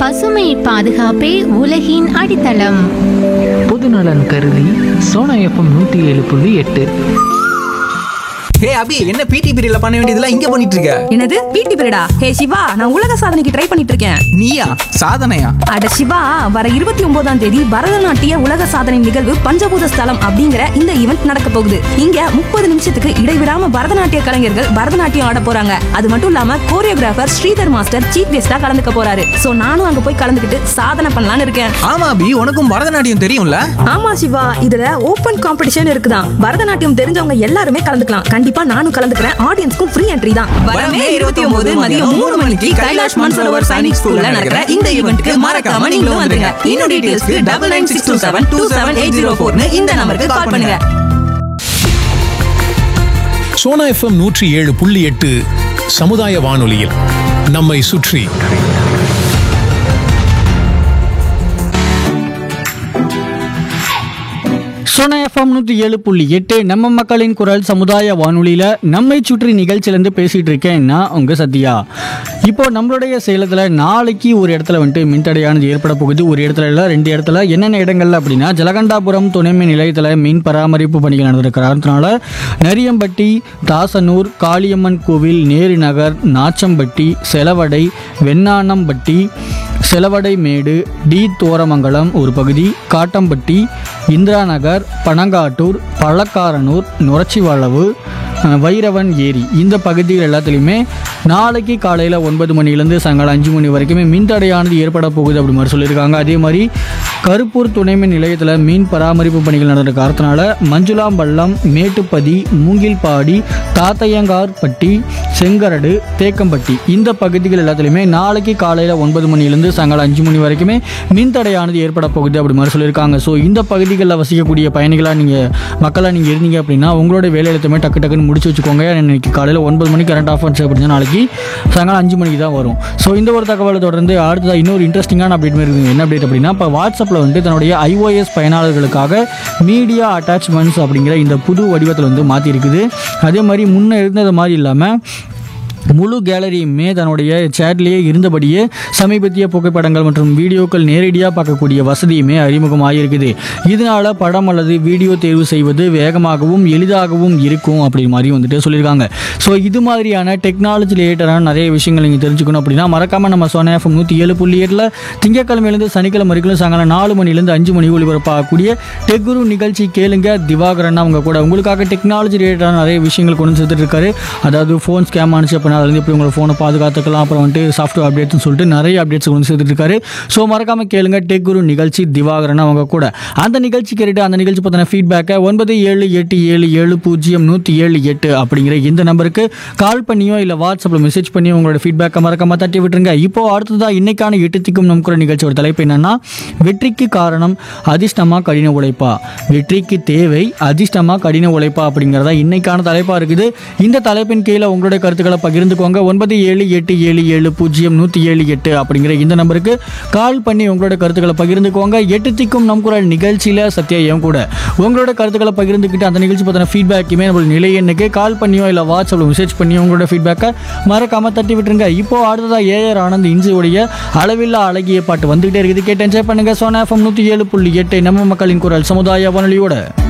பசுமை பாதுகாப்பே உலகின் அடித்தளம் பொதுநலன் கருதி சோனா எஃப்எம் நூற்றி ஏழு புள்ளி எட்டு ஹே அபி என்ன பிடி பீரியட்ல பண்ண வேண்டியதெல்லாம் இங்க பண்ணிட்டு இருக்க என்னது பிடி பீரியடா ஹே சிவா நான் உலக சாதனைக்கு ட்ரை பண்ணிட்டு இருக்கேன் நீயா சாதனையா அட சிவா வர இருபத்தி ஒன்பதாம் தேதி பரதநாட்டிய உலக சாதனை நிகழ்வு பஞ்சபூத ஸ்தலம் அப்படிங்கிற இந்த ஈவெண்ட் நடக்க போகுது இங்க முப்பது நிமிஷத்துக்கு இடைவிடாம பரதநாட்டிய கலைஞர்கள் பரதநாட்டியம் ஆட போறாங்க அது மட்டும் இல்லாம கோரியோகிராஃபர் ஸ்ரீதர் மாஸ்டர் சீஃப் கெஸ்டா கலந்துக்க போறாரு சோ நானும் அங்க போய் கலந்துக்கிட்டு சாதனை பண்ணலாம்னு இருக்கேன் ஆமா அபி உனக்கும் பரதநாட்டியம் தெரியும்ல ஆமா சிவா இதுல ஓபன் காம்படிஷன் இருக்குதான் பரதநாட்டியம் தெரிஞ்சவங்க எல்லாருமே கலந்துக்கலாம் கண்டிப்பா நானும் கலந்துக்கிறேன் ஆடியன்ஸ்க்கும் ஃப்ரீ என்ட்ரி தான் வரமே இருபத்தி ஒன்பது மதியம் மூணு மணிக்கு கைலாஷ் மான்சரோவர் சைனிக் ஸ்கூல்ல நடக்கிற இந்த ஈவெண்ட்க்கு மறக்காம நீங்களும் வந்துருங்க இன்னும் டீடைல்ஸ்க்கு double nine six two seven two seven eight zero ஃபோர்னு இந்த நம்பருக்கு கால் பண்ணுங்க சோனா எஃப்எம் நூற்றி ஏழு புள்ளி எட்டு சமுதாய வானொலியில் நம்மை சுற்றி சோனா எஃப்எம் நூற்றி ஏழு புள்ளி எட்டு நம்ம மக்களின் குரல் சமுதாய வானொலியில் நம்மை சுற்றி நிகழ்ச்சியிலேருந்து பேசிகிட்டு இருக்கேன் நான் உங்கள் சத்யா இப்போ நம்மளுடைய சேலத்தில் நாளைக்கு ஒரு இடத்துல வந்துட்டு மின்தடையானது ஏற்பட போகுது ஒரு இடத்துல இல்லை ரெண்டு இடத்துல என்னென்ன இடங்கள்ல அப்படின்னா ஜலகண்டாபுரம் துணைமின் நிலையத்தில் மின் பராமரிப்பு பணிகள் நடந்திருக்கிற காரணத்தினால நரியம்பட்டி தாசனூர் காளியம்மன் கோவில் நேரு நகர் நாச்சம்பட்டி செலவடை வெண்ணானம்பட்டி செலவடை மேடு டி தோரமங்கலம் ஒரு பகுதி காட்டம்பட்டி இந்திரா நகர் பனங்காட்டூர் பழக்காரனூர் நுரச்சிவளவு அஹ், வைரவன் ஏரி இந்த பகுதிகள் எல்லாத்துலேயுமே நாளைக்கு காலையில் ஒன்பது மணிலேருந்து சாயங்காலம் அஞ்சு மணி வரைக்குமே மின்தடையானது ஏற்பட போகுது அப்படி மாதிரி சொல்லியிருக்காங்க அதே மாதிரி கருப்பூர் துணைமின் நிலையத்தில் மீன் பராமரிப்பு பணிகள் நடந்த காரணத்தினால மஞ்சுளாம்பள்ளம் மேட்டுப்பதி மூங்கில்பாடி தாத்தையங்கார்பட்டி செங்கரடு தேக்கம்பட்டி இந்த பகுதிகள் எல்லாத்துலேயுமே நாளைக்கு காலையில் ஒன்பது மணிலேருந்து சாயங்காலம் அஞ்சு மணி வரைக்குமே மின்தடையானது ஏற்பட போகுது அப்படி மாதிரி சொல்லியிருக்காங்க ஸோ இந்த பகுதிகளில் வசிக்கக்கூடிய பயணிகளாக நீங்கள் மக்களாக நீங்கள் இருந்தீங்க அப்படின்னா உங்களோட வேலை எழுத்துமே டக்கு டக்குன்னு முடிச்சு வச்சுக்கோங்க இன்னைக்கு காலையில் ஒன்பது மணிக்கு கரண்ட் ஆஃப் ஆச்சு அப்படின்னா நாளைக்கு சாயங்காலம் அஞ்சு மணிக்கு தான் வரும் ஸோ இந்த ஒரு தகவலை தொடர்ந்து அடுத்ததாக இன்னொரு இன்ட்ரெஸ்டிங்கான அப்டேட் மாதிரி இருக்குது என்ன அப்டேட் அப்படின்னா இப்போ வாட்ஸ்அப்பில் வந்து தன்னுடைய ஐஓஎஸ் பயனாளர்களுக்காக மீடியா அட்டாச்மெண்ட்ஸ் அப்படிங்கிற இந்த புது வடிவத்தில் வந்து மாற்றிருக்குது அதே மாதிரி முன்ன இருந்தது மாதிரி இல்லாமல் முழு கேலரியுமே தன்னுடைய சேட்லேயே இருந்தபடியே சமீபத்திய புகைப்படங்கள் மற்றும் வீடியோக்கள் நேரடியாக பார்க்கக்கூடிய வசதியுமே அறிமுகமாகிருக்குது இதனால படம் அல்லது வீடியோ தேர்வு செய்வது வேகமாகவும் எளிதாகவும் இருக்கும் அப்படி மாதிரி வந்துட்டு சொல்லியிருக்காங்க ஸோ இது மாதிரியான டெக்னாலஜி ரிலேட்டடான நிறைய விஷயங்கள் நீங்கள் தெரிஞ்சுக்கணும் அப்படின்னா மறக்காமல் நம்ம சொன்ன எஃப்எம் நூற்றி ஏழு புள்ளி ஏழில் திங்கக்கிழமையிலேருந்து சனிக்கிழமை வரைக்கும் சாயங்காலம் நாலு மணிலேருந்து அஞ்சு மணி ஒளிபரப்பாகக்கூடிய டெக்குரு நிகழ்ச்சி கேளுங்க திவாகரன் அவங்க கூட உங்களுக்காக டெக்னாலஜி ரிலேட்டடான நிறைய விஷயங்கள் கொண்டு சேர்த்துட்டு இருக்காரு அதாவது ஃபோன் ஸ்கேம் ஆனிச்சு அப்படின்னா அதுலேருந்து எப்படி உங்களை ஃபோனை பாதுகாத்துக்கலாம் அப்புறம் வந்துட்டு சாஃப்ட்வேர் அப்டேட்னு சொல்லிட்டு நிறைய அப்டேட்ஸ் கொண்டு சேர்த்துட்டு இருக்காரு ஸோ மறக்காம கேளுங்க டெக் குரு நிகழ்ச்சி திவாகரன் அவங்க கூட அந்த நிகழ்ச்சி கேட்டுட்டு அந்த நிகழ்ச்சி பற்றின ஃபீட்பேக்கை ஒன்பது ஏழு எட்டு ஏழு ஏழு பூஜ்ஜியம் நூற்றி ஏழு எட்டு அப்படிங்கிற இந்த நம்பருக்கு கால் பண்ணியோ இல்லை வாட்ஸ்அப்பில் மெசேஜ் பண்ணியோ உங்களோட ஃபீட்பேக்கை மறக்காம தட்டி விட்டுருங்க இப்போ அடுத்ததாக இன்னைக்கான எட்டு திக்கும் நம் குரல் நிகழ்ச்சியோட தலைப்பு என்னன்னா வெற்றிக்கு காரணம் அதிர்ஷ்டமா கடின உழைப்பா வெற்றிக்கு தேவை அதிர்ஷ்டமா கடின உழைப்பா அப்படிங்கிறதா இன்னைக்கான தலைப்பா இருக்குது இந்த தலைப்பின் கீழே உங்களுடைய கருத்துக்களை பகிர்ந்துக்கோங்க ஒன்பது ஏழு எட்டு ஏழு ஏழு பூஜ்ஜியம் நூற்றி ஏழு எட்டு அப்படிங்கிற இந்த நம்பருக்கு கால் பண்ணி உங்களோட கருத்துக்களை பகிர்ந்துக்கோங்க எட்டு திக்கும் நம் குரல் நிகழ்ச்சியில் சத்யா என் கூட உங்களோட கருத்துக்களை பகிர்ந்துக்கிட்டு அந்த நிகழ்ச்சி பற்றின ஃபீட்பேக்குமே நம்மளோட நிலை எண்ணுக்கு கால் பண்ணியோ இல்லை வாட்ஸ்அப்பில் மெசேஜ் பண்ணியோ உங்களோட ஃபீட்பேக்கை மறக்காம தட்டி விட்டுருங்க இப்போ அடுத்ததாக ஏஆர் ஆனந்த் இன்சியுடைய அளவில்லா அழகிய பாட்டு வந்துகிட்டே இருக்குது கேட்டு என்ஜாய் பண்ணுங்க சோனா எஃப்எம் நூற்றி ஏழு புள்ளி எட்டு நம்ம மக்களின் குரல் சமுதாய வானொலியோட